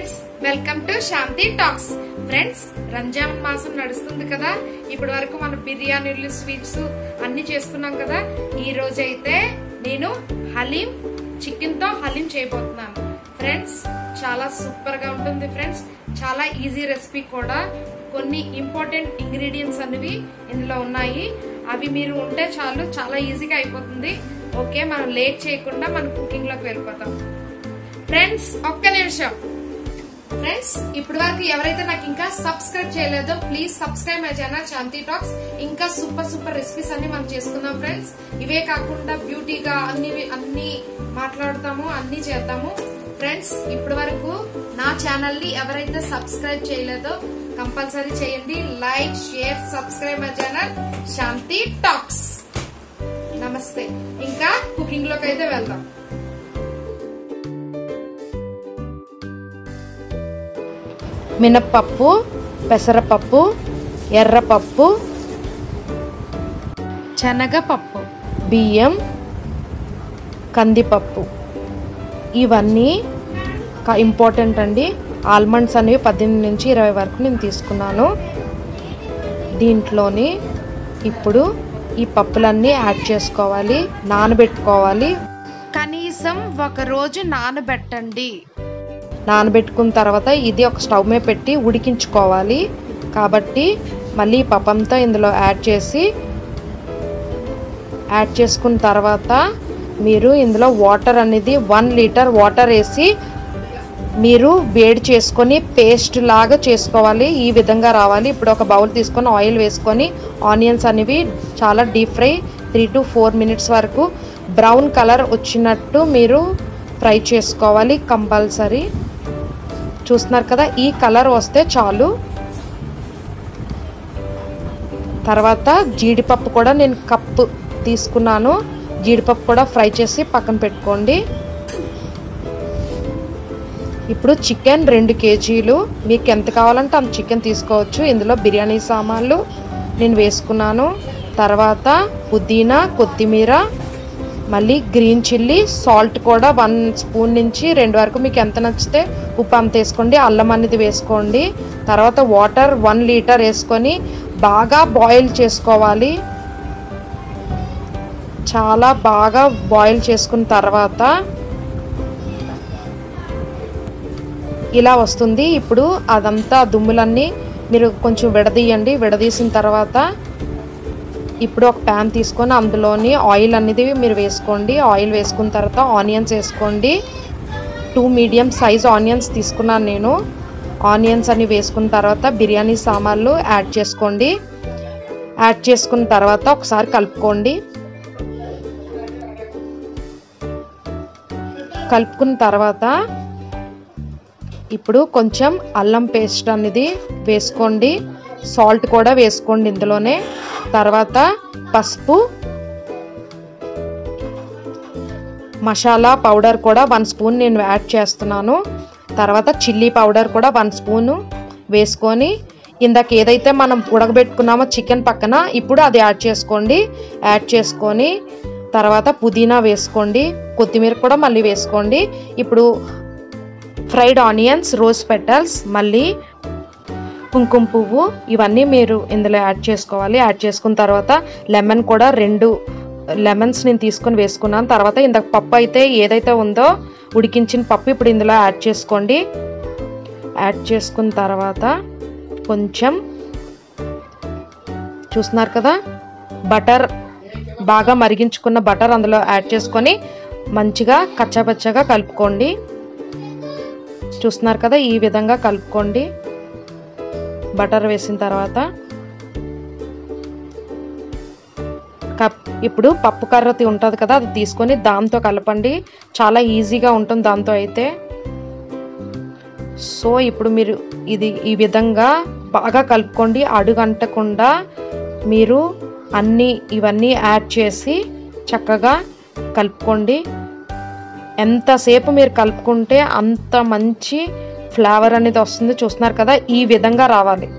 friends welcome to Shanti talks friends Ramzan మాసం నడుస్తుంది కదా ఇప్పటి వరకు మన బిర్యానీలు స్వీట్స్ అన్ని చేసుకున్నాం కదా ఈ రోజు అయితే నేను హలీం చికెన్ తో హలీం చేయబోతున్నాను ఫ్రెండ్స్ చాలా సూపర్ గా ఉంటుంది ఫ్రెండ్స్ చాలా ఈజీ రెసిపీ కూడా కొన్ని ఇంపార్టెంట్ ఇంగ్రీడియంట్స్ అనేవి ఇందులో ఉన్నాయి అవి మీరు ఉంటే చాలు చాలా ఈజీగా అయిపోతుంది ఓకే మనం లేట్ చేయకుండా మనం కుకింగ్ లోకి వెళ్ళిపోతాం ఫ్రెండ్స్ ఒక్క నిమిషం ఫ్రెండ్స్ ఇప్పటి వరకు ఎవరైతే నాకు ఇంకా సబ్స్క్రైబ్ చేయలేదో please subscribe my channel Shanti talks ఇంకా సూపర్ సూపర్ రెసిపీస్ అన్ని మనం చేసుకుందాం ఫ్రెండ్స్ ఇవే కాకుండా బ్యూటీగా అన్ని అన్ని మాట్లాడతాము అన్ని చేద్దాము ఫ్రెండ్స్ ఇప్పటి వరకు నా ఛానల్ ని ఎవరైతే సబ్స్క్రైబ్ చేయలేదో కంపల్సరీ చేయండి like share subscribe my channel Shanti talks నమస్తే ఇంకా కుకింగ్ లోకి అయితే వెళ్దాం మినప్పప్పు పెసరపప్పు ఎర్రపప్పు శనగపప్పు బియ్యం కందిపప్పు ఇవన్నీ ఇంపార్టెంట్ అండి ఆల్మండ్స్ అనేవి పద్దెనిమిది నుంచి ఇరవై వరకు నేను తీసుకున్నాను దీంట్లోని ఇప్పుడు ఈ పప్పులన్నీ యాడ్ చేసుకోవాలి నానబెట్టుకోవాలి కనీసం ఒక రోజు నానబెట్టండి నానబెట్టుకున్న తర్వాత ఇది ఒక స్టవ్ మీద పెట్టి ఉడికించుకోవాలి కాబట్టి మళ్ళీ ఈ పప్పంతా ఇందులో యాడ్ చేసి యాడ్ చేసుకున్న తర్వాత మీరు ఇందులో వాటర్ అనేది వన్ లీటర్ వాటర్ వేసి మీరు వేడి చేసుకొని పేస్ట్ లాగా చేసుకోవాలి ఈ విధంగా రావాలి ఇప్పుడు ఒక బౌల్ తీసుకొని ఆయిల్ వేసుకొని ఆనియన్స్ అనేవి చాలా deep fry three to four minutes వరకు బ్రౌన్ కలర్ వచ్చినట్టు మీరు ఫ్రై చేసుకోవాలి కంపల్సరీ చూస్తున్నారు కదా ఈ కలర్ వస్తే చాలు తర్వాత జీడిపప్పు కూడా నేను కప్పు తీసుకున్నాను జీడిపప్పు కూడా ఫ్రై చేసి పక్కన పెట్టుకోండి ఇప్పుడు చికెన్ రెండు కేజీలు మీకు ఎంత కావాలంటే అంత చికెన్ తీసుకోవచ్చు ఇందులో బిర్యానీ సామాన్లు నేను వేసుకున్నాను తర్వాత పుదీనా కొత్తిమీర మళ్ళీ గ్రీన్ చిల్లీ సాల్ట్ కూడా వన్ స్పూన్ నుంచి రెండు వరకు మీకు ఎంత నచ్చితే ఉప్పు అంత వేసుకోండి అల్లం అనేది వేసుకోండి తర్వాత వాటర్ వన్ లీటర్ వేసుకొని బాగా బాయిల్ చేసుకోవాలి చాలా బాగా బాయిల్ చేసుకున్న తర్వాత ఇలా వస్తుంది ఇప్పుడు అదంతా దుమ్ములన్నీ మీరు కొంచెం విడదీయండి విడదీసిన తర్వాత ఇప్పుడు ఒక ప్యాన్ తీసుకొని అందులోని ఆయిల్ అనేది మీరు వేసుకోండి ఆయిల్ వేసుకున్న తర్వాత ఆనియన్స్ వేసుకోండి టూ మీడియం సైజ్ ఆనియన్స్ తీసుకున్నాను నేను ఆనియన్స్ అని వేసుకున్న తర్వాత బిర్యానీ సామాన్లు యాడ్ చేసుకోండి యాడ్ చేసుకున్న తర్వాత ఒకసారి కలుపుకోండి కలుపుకున్న తర్వాత ఇప్పుడు కొంచెం అల్లం పేస్ట్ అనేది వేసుకోండి సాల్ట్ కూడా వేసుకోండి ఇందులోనే తర్వాత పసుపు మసాలా పౌడర్ కూడా వన్ స్పూన్ నేను యాడ్ చేస్తున్నాను తర్వాత చిల్లీ పౌడర్ కూడా వన్ స్పూను వేసుకొని ఇందాక ఏదైతే మనం ఉడకబెట్టుకున్నామో చికెన్ పక్కన ఇప్పుడు అది యాడ్ చేసుకోండి యాడ్ చేసుకొని తర్వాత పుదీనా వేసుకోండి కొత్తిమీర కూడా మళ్ళీ వేసుకోండి ఇప్పుడు ఫ్రైడ్ ఆనియన్స్ రోజ్ పెటల్స్ మళ్ళీ కుంకుమ పువ్వు ఇవన్నీ మీరు ఇందులో యాడ్ చేసుకోవాలి యాడ్ చేసుకున్న తర్వాత లెమన్ కూడా రెండు లెమన్స్ నేను తీసుకొని వేసుకున్నాను తర్వాత ఇందాక పప్పు అయితే ఏదైతే ఉందో ఉడికించిన పప్పు ఇప్పుడు ఇందులో యాడ్ చేసుకోండి యాడ్ చేసుకున్న తర్వాత కొంచెం చూస్తున్నారు కదా బటర్ బాగా మరిగించుకున్న బటర్ అందులో యాడ్ చేసుకొని మంచిగా కచ్చాపచ్చగా కలుపుకోండి చూస్తున్నారు కదా ఈ విధంగా కలుపుకోండి బటర్ వేసిన తర్వాత కప్ ఇప్పుడు పప్పు కర్రతి ఉంటుంది కదా అది తీసుకొని దాంతో కలపండి చాలా ఈజీగా ఉంటుంది దాంతో అయితే సో ఇప్పుడు మీరు ఇది ఈ విధంగా బాగా కలుపుకోండి అడుగంటకుండా మీరు అన్నీ ఇవన్నీ యాడ్ చేసి చక్కగా కలుపుకోండి ఎంతసేపు మీరు కలుపుకుంటే అంత మంచి ఫ్లేవర్ అనేది వస్తుంది చూస్తున్నారు కదా ఈ విధంగా రావాలి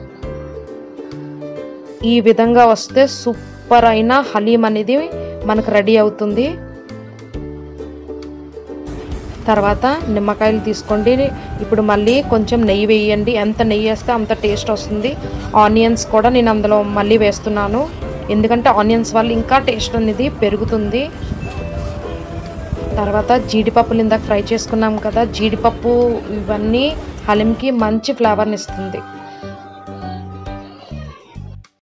ఈ విధంగా వస్తే సూపర్ అయిన హలీం అనేది మనకు రెడీ అవుతుంది తర్వాత నిమ్మకాయలు తీసుకోండి ఇప్పుడు మళ్ళీ కొంచెం నెయ్యి వేయండి ఎంత నెయ్యి వేస్తే అంత టేస్ట్ వస్తుంది ఆనియన్స్ కూడా నేను అందులో మళ్ళీ వేస్తున్నాను ఎందుకంటే ఆనియన్స్ వల్ల ఇంకా టేస్ట్ అనేది పెరుగుతుంది తర్వాత జీడిపప్పులు ఇందాక ఫ్రై చేసుకున్నాం కదా జీడిపప్పు ఇవన్నీ హలీంకి మంచి ఫ్లేవర్ని ఇస్తుంది